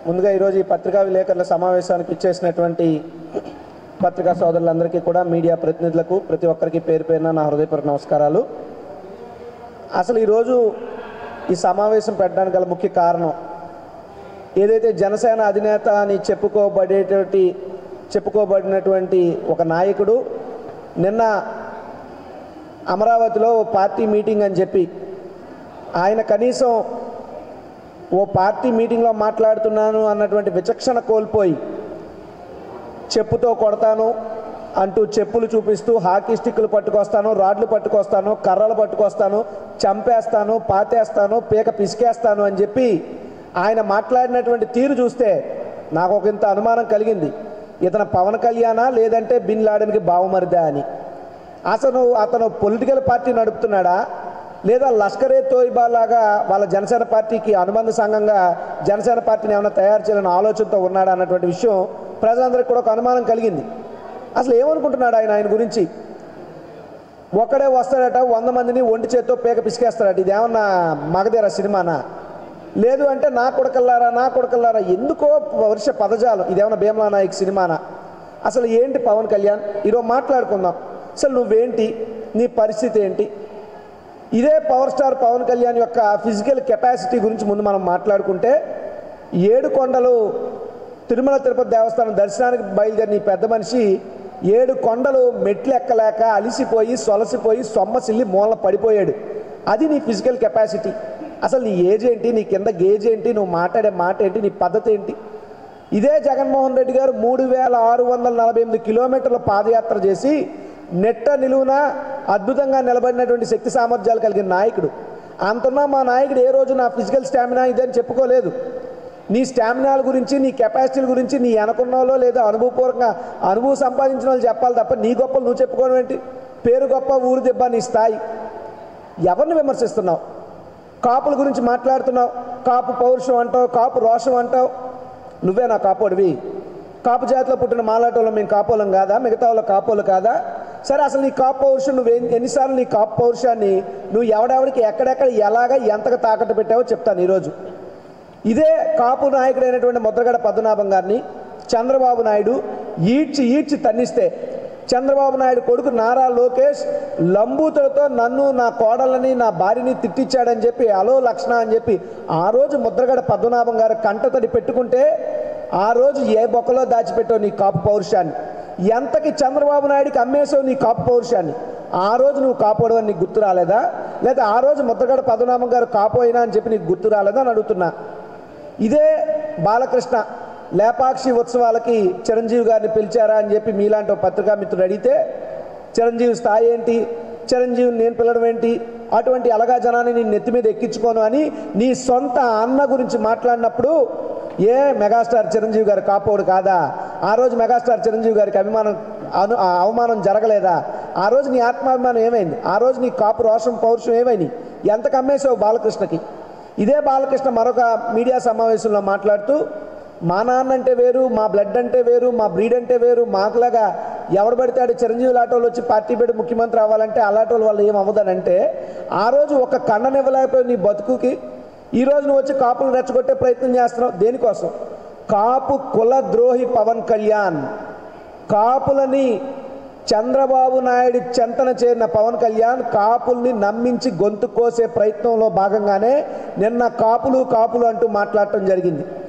ముందుగా ఈరోజు ఈ పత్రికా విలేకరుల సమావేశానికి ఇచ్చేసినటువంటి పత్రికా సోదరులందరికీ కూడా మీడియా ప్రతినిధులకు ప్రతి ఒక్కరికి పేరు పేరున నా హృదయపూర్వక నమస్కారాలు అసలు ఈరోజు ఈ సమావేశం పెట్టడానికి గల ముఖ్య కారణం ఏదైతే జనసేన అధినేత అని చెప్పుకోబడేటువంటి చెప్పుకోబడినటువంటి ఒక నాయకుడు నిన్న అమరావతిలో ఓ పార్టీ మీటింగ్ అని చెప్పి ఆయన కనీసం ఓ పార్టీ మీటింగ్లో మాట్లాడుతున్నాను అన్నటువంటి విచక్షణ కోల్పోయి చెప్పుతో కొడతాను అంటూ చెప్పులు చూపిస్తూ హాకీ స్టిక్కులు పట్టుకొస్తాను రాడ్లు పట్టుకొస్తాను కర్రలు పట్టుకొస్తాను చంపేస్తాను పాతేస్తాను పీక పిసికేస్తాను అని చెప్పి ఆయన మాట్లాడినటువంటి తీరు చూస్తే నాకు ఒక ఇంత అనుమానం కలిగింది ఇతను పవన్ కళ్యాణా లేదంటే బిన్ లాడెన్కి బావమరిదా అని అసలు అతను పొలిటికల్ పార్టీ నడుపుతున్నాడా లేదా లష్కరే తోయిబా లాగా వాళ్ళ జనసేన పార్టీకి అనుబంధ సంఘంగా జనసేన పార్టీని ఏమైనా తయారు చేయాలని ఆలోచనతో ఉన్నాడా అన్నటువంటి విషయం ప్రజలందరికీ కూడా ఒక అనుమానం కలిగింది అసలు ఏమనుకుంటున్నాడు ఆయన ఆయన గురించి ఒక్కడే వస్తాడట వంద మందిని ఒంటి చేత్తో పేక పిసికేస్తాడట ఇది ఏమన్నా మగధీర సినిమానా లేదు అంటే నా కొడకల్లారా నా కొడకల్లారా ఎందుకో వర్ష పదజాలం ఇదేమన్నా భీమలా నాయక్ సినిమానా అసలు ఏంటి పవన్ కళ్యాణ్ ఈరోజు మాట్లాడుకుందాం అసలు నువ్వేంటి నీ పరిస్థితి ఏంటి ఇదే పవర్ స్టార్ పవన్ కళ్యాణ్ యొక్క ఫిజికల్ కెపాసిటీ గురించి ముందు మనం మాట్లాడుకుంటే ఏడు కొండలు తిరుమల తిరుపతి దేవస్థానం దర్శనానికి బయలుదేరిన ఈ పెద్ద మనిషి ఏడు కొండలు మెట్లు ఎక్కలేక అలిసిపోయి సొలసిపోయి సొమ్మసిల్లి మూల పడిపోయాడు అది నీ ఫిజికల్ కెపాసిటీ అసలు నీ ఏజ్ ఏంటి నీ కింద గేజ్ ఏంటి నువ్వు మాట్లాడే మాట ఏంటి నీ పద్ధతి ఏంటి ఇదే జగన్మోహన్ రెడ్డి గారు మూడు వేల ఆరు వందల నలభై ఎనిమిది కిలోమీటర్ల పాదయాత్ర చేసి నెట్ట నిలువున అద్భుతంగా నిలబడినటువంటి శక్తి సామర్థ్యాలు కలిగిన నాయకుడు అంతన్నా మా నాయకుడు ఏ రోజు నా ఫిజికల్ స్టామినా ఇదని చెప్పుకోలేదు నీ స్టామినాల గురించి నీ కెపాసిటీల గురించి నీ వెనకున్నలో లేదా అనుభవపూర్వకంగా అనుభవం సంపాదించిన వాళ్ళు చెప్పాలి తప్ప నీ గొప్పలు నువ్వు చెప్పుకోవడం ఏంటి పేరు గొప్ప ఊరు దెబ్బ నీ స్థాయి ఎవరిని విమర్శిస్తున్నావు కాపుల గురించి మాట్లాడుతున్నావు కాపు పౌరుషం అంటావు కాపు రోషం అంటావు నువ్వే నా కాపోడివి కాపు జాతిలో పుట్టిన మాలాటోళ్ళం మేము కాపోలం కాదా మిగతా వాళ్ళ కాపోలు కాదా సరే అసలు నీ కాపు పౌరుషం నువ్వు ఎన్ని- ఎన్నిసార్లు నీ కాపు పౌరుషాన్ని నువ్వు ఎవడెవడికి ఎక్కడెక్కడ ఎలాగ ఎంతగా తాకట్టు పెట్టావో చెప్తాను ఈరోజు ఇదే కాపు నాయకుడైనటువంటి ముద్రగడ పద్మనాభం గారిని చంద్రబాబు నాయుడు ఈడ్చి ఈడ్చి తన్నిస్తే చంద్రబాబు నాయుడు కొడుకు నారా లోకేష్ లంబూతులతో నన్ను నా కోడలని నా భార్యని తిట్టించాడని చెప్పి అలో లక్షణ అని చెప్పి ఆ రోజు ముద్రగడ పద్మనాభం గారు కంటతడి పెట్టుకుంటే ఆ రోజు ఏ బొక్కలో దాచిపెట్టావు నీ కాపు పౌరుషాన్ని ఎంతకి చంద్రబాబు నాయుడికి అమ్మేసావు నీ కాపు పౌరుషాన్ని ఆ రోజు నువ్వు కాపోవడం అని నీకు గుర్తు రాలేదా లేదా ఆ రోజు ముద్రగడ పద్మనాభం గారు కాపోయినా అని చెప్పి నీకు గుర్తు రాలేదా అని అడుగుతున్నా ఇదే బాలకృష్ణ లేపాక్షి ఉత్సవాలకి చిరంజీవి గారిని పిలిచారా అని చెప్పి మీలాంటి ఒక పత్రికా మిత్రుడు అడిగితే చిరంజీవి స్థాయి ఏంటి చిరంజీవిని నేను పిలవడం ఏంటి అటువంటి అలగా జనాన్ని నేను నెత్తి మీద ఎక్కించుకోను అని నీ సొంత అన్న గురించి మాట్లాడినప్పుడు ఏ మెగాస్టార్ చిరంజీవి గారు కాపోడు కాదా ఆ రోజు మెగాస్టార్ చిరంజీవి గారికి అభిమానం అను ఆ అవమానం జరగలేదా ఆ రోజు నీ ఆత్మాభిమానం ఏమైంది ఆ రోజు నీ కాపు రోషం పౌరుషం ఏమైంది ఎంత కమ్మేసావు బాలకృష్ణకి ఇదే బాలకృష్ణ మరొక మీడియా సమావేశంలో మాట్లాడుతూ మా నాన్న అంటే వేరు మా బ్లడ్ అంటే వేరు మా బ్రీడ్ అంటే వేరు మాకులాగా ఎవడు పడితే ఆడు చిరంజీవి లాటోళ్ళు వచ్చి పార్టీ పెట్టి ముఖ్యమంత్రి అవ్వాలంటే అలాటోళ్ళ వల్ల ఏం అవ్వదనంటే ఆ రోజు ఒక కన్ననివ్వలేకపోయి నీ బతుకుకి ఈ రోజు నువ్వు వచ్చి కాపులు రెచ్చగొట్టే ప్రయత్నం చేస్తున్నావు దేనికోసం కాపు కుల ద్రోహి పవన్ కళ్యాణ్ కాపులని చంద్రబాబు నాయుడు చెంతన చేరిన పవన్ కళ్యాణ్ కాపుల్ని నమ్మించి గొంతు కోసే ప్రయత్నంలో భాగంగానే నిన్న కాపులు కాపులు అంటూ మాట్లాడటం జరిగింది